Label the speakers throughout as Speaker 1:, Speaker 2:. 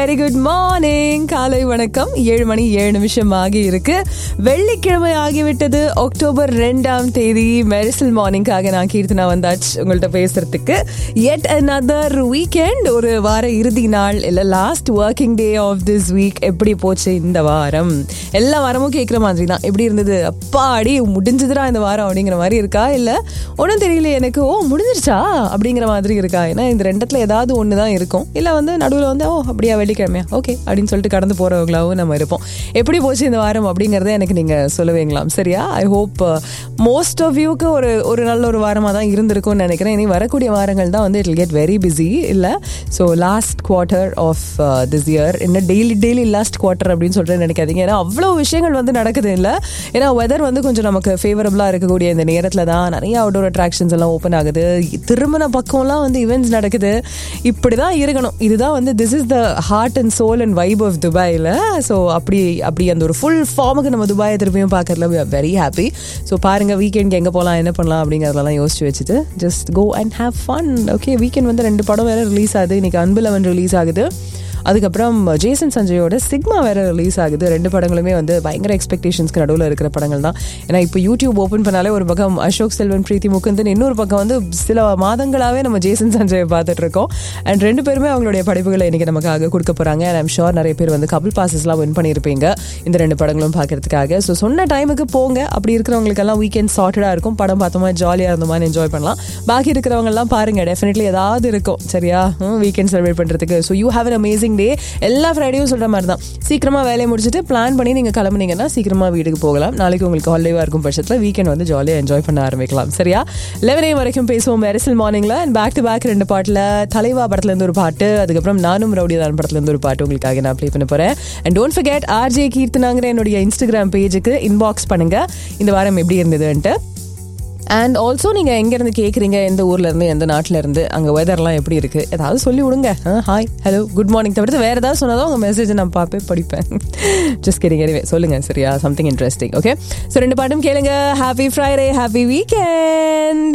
Speaker 1: very good morning காலை வணக்கம் ஏழு மணி ஏழு நிமிஷம் ஆகி இருக்கு வெள்ளிக்கிழமை ஆகிவிட்டது அக்டோபர் ரெண்டாம் தேதி மெரிசல் மார்னிங்காக நான் கீர்த்தனா வந்தாச்சு உங்கள்கிட்ட பேசுறதுக்கு எட் another வீக்கெண்ட் ஒரு வார இறுதி நாள் இல்ல last working day of this week எப்படி போச்சு இந்த வாரம் எல்லா வாரமும் கேட்குற மாதிரி தான் எப்படி இருந்தது அப்பாடி முடிஞ்சதுடா இந்த வாரம் அப்படிங்கிற மாதிரி இருக்கா இல்ல ஒன்றும் தெரியல எனக்கு ஓ முடிஞ்சிருச்சா அப்படிங்கிற மாதிரி இருக்கா ஏன்னா இந்த ரெண்டத்துல ஏதாவது ஒன்று தான் இருக்கும் இல்ல வந்து நடுவில் வந்து ஓ அப்படியா வெள்ளிக்கிழமையா ஓகே அப்படின்னு சொல்லிட்டு கடந்து போறவங்களாவும் நம்ம இருப்போம் எப்படி போச்சு இந்த வாரம் அப்படிங்கறத எனக்கு நீங்க சொல்லுவீங்களாம் சரியா ஐ ஹோப் மோஸ்ட் ஆஃப் யூக்கு ஒரு ஒரு நல்ல ஒரு வாரமாக தான் இருந்திருக்கும்னு நினைக்கிறேன் இனி வரக்கூடிய வாரங்கள் தான் வந்து இட் கெட் வெரி பிஸி இல்லை so last quarter of this year என்ன டெய்லி டெய்லி லாஸ்ட் குவார்ட்டர் அப்படின்னு சொல்லிட்டு நினைக்காதீங்க ஏன்னா அவ்வளோ விஷயங்கள் வந்து நடக்குது இல்லை ஏன்னா வெதர் வந்து கொஞ்சம் நமக்கு ஃபேவரபுளாக இருக்கக்கூடிய இந்த நேரத்தில் தான் நிறைய அவுடோர் அட்ராக்ஷன்ஸ் எல்லாம் ஓப்பன் ஆகுது திருமண பக்கம்லாம் வந்து இவெண்ட்ஸ் நடக்குது இப்படி தான் இருக்கணும் இதுதான் வந்து this is the heart and soul and vibe of துபாயில் ஸோ அப்படி அப்படி அந்த ஒரு ஃபுல் ஃபார்முக்கு நம்ம துபாயை திருப்பியும் பார்க்கறதுல we are very happy so பாருங்க வீக்கெண்ட் எங்கே போகலாம் என்ன பண்ணலாம் அப்படிங்கிறதெல்லாம் யோசிச்சு வச்சுட்டு just go and have fun okay weekend வந்து ரெண்டு படம் வேற ரிலீஸ் ஆகுது இன்னைக்கு அன்புலவன் ரிலீஸ் ஆகுது அதுக்கப்புறம் ஜேசன் சஞ்சயோட சிக்மா வேற ரிலீஸ் ஆகுது ரெண்டு படங்களுமே வந்து பயங்கர எக்ஸ்பெக்டேஷன்ஸ்க்கு நடுவில் இருக்கிற படங்கள் தான் ஏன்னா இப்போ யூடியூப் ஓப்பன் பண்ணாலே ஒரு பக்கம் அசோக் செல்வன் பிரீத்தி முகுந்தன் இன்னொரு பக்கம் வந்து சில மாதங்களாகவே நம்ம ஜேசன் சஞ்சயை பார்த்துட்டு இருக்கோம் அண்ட் ரெண்டு பேருமே அவங்களுடைய படைப்புகளை இன்னைக்கு நமக்காக கொடுக்க போறாங்க அண்ட் ஐம் ஷோர் நிறைய பேர் வந்து கபில் பாசஸ்லாம் வின் பண்ணியிருப்பீங்க இந்த ரெண்டு படங்களும் பார்க்கறதுக்காக ஸோ சொன்ன டைமுக்கு போங்க அப்படி இருக்கிறவங்களுக்கெல்லாம் வீக்கெண்ட் சார்ட்டடாக இருக்கும் படம் பார்த்தோமா ஜாலியாக இருந்தோமான்னு என்ஜாய் பண்ணலாம் பாக்கி இருக்கிறவங்கலாம் பாருங்க டெஃபினெட்லி ஏதாவது இருக்கும் சரியா வீக்கெண்ட் செலிப்ரேட் பண்ணுறதுக்கு so you have an amazing day எல்லா ஃப்ரைடேயும் சொல்கிற மாதிரி தான் சீக்கிரமாக வேலையை முடிச்சுட்டு பிளான் பண்ணி நீங்கள் கிளம்புனீங்கன்னா சீக்கிரமாக வீட்டுக்கு போகலாம் நாளைக்கு உங்களுக்கு ஹாலிடேவாக இருக்கும் பட்சத்தில் வீக்கெண்ட் வந்து ஜாலியாக என்ஜாய் பண்ண ஆரம்பிக்கலாம் சரியா லெவன் ஏ வரைக்கும் பேசுவோம் மெரிசல் மார்னிங்கில் அண்ட் பேக் டு பேக் ரெண்டு பாட்டில் தலைவா படத்துலேருந்து ஒரு பாட்டு அதுக்கப்புறம் நானும் ரவுடிதான் படத்துலேருந்து ஒரு பாட்டு உங்களுக்காக நான் ப்ளே பண்ண போகிறேன் அண்ட் டோன்ட் ஃபர்கெட் ஆர்ஜே கீர்த்தனாங்கிற என்னுடைய இன்ஸ்டாகிராம் பேஜுக்கு இன்பாக்ஸ் பண்ணுங்க இந்த வாரம் எப்படி இருந்ததுன்ட்டு அண்ட் ஆல்சோ நீங்கள் எங்கேருந்து கேட்குறீங்க எந்த ஊர்ல இருந்து எந்த நாட்டில் இருந்து அங்கே வெதர்லாம் எப்படி இருக்குது ஏதாவது சொல்லி விடுங்க ஹாய் ஹலோ குட் மார்னிங் தவிர்த்து வேறு ஏதாவது சொன்னதோ உங்கள் மெசேஜை நான் பார்ப்பேன் படிப்பேன் ஜஸ்ட் கேரிங் எனிவே சொல்லுங்கள் சரியா சம்திங் இன்ட்ரெஸ்டிங் ஓகே ஸோ ரெண்டு பாட்டும் கேளுங்க happy Friday happy weekend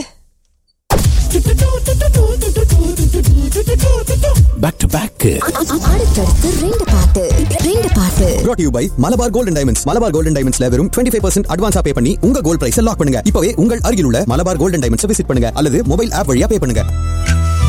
Speaker 2: back to back
Speaker 3: அடுத்தடுத்து ரெண்டு பாட்டு ரெண்டு பாட்டு
Speaker 4: brought to you by Malabar golden diamonds Malabar golden டைமண்ட்ஸ்ல வெறும் 25% ஃபைவ் பர்சன்ட் அட்வான்ஸா பே பண்ணி உங்க கோல்ட் பிரைஸ் லாக் பண்ணுங்க இப்பவே உங்கள் அருகில் உள்ள மலபார் கோல்டன் டைமண்ட்ஸ் விசிட் பண்ணுங்க அல்லது மொபைல் ஆப் வழியா பே பண்ணுங்க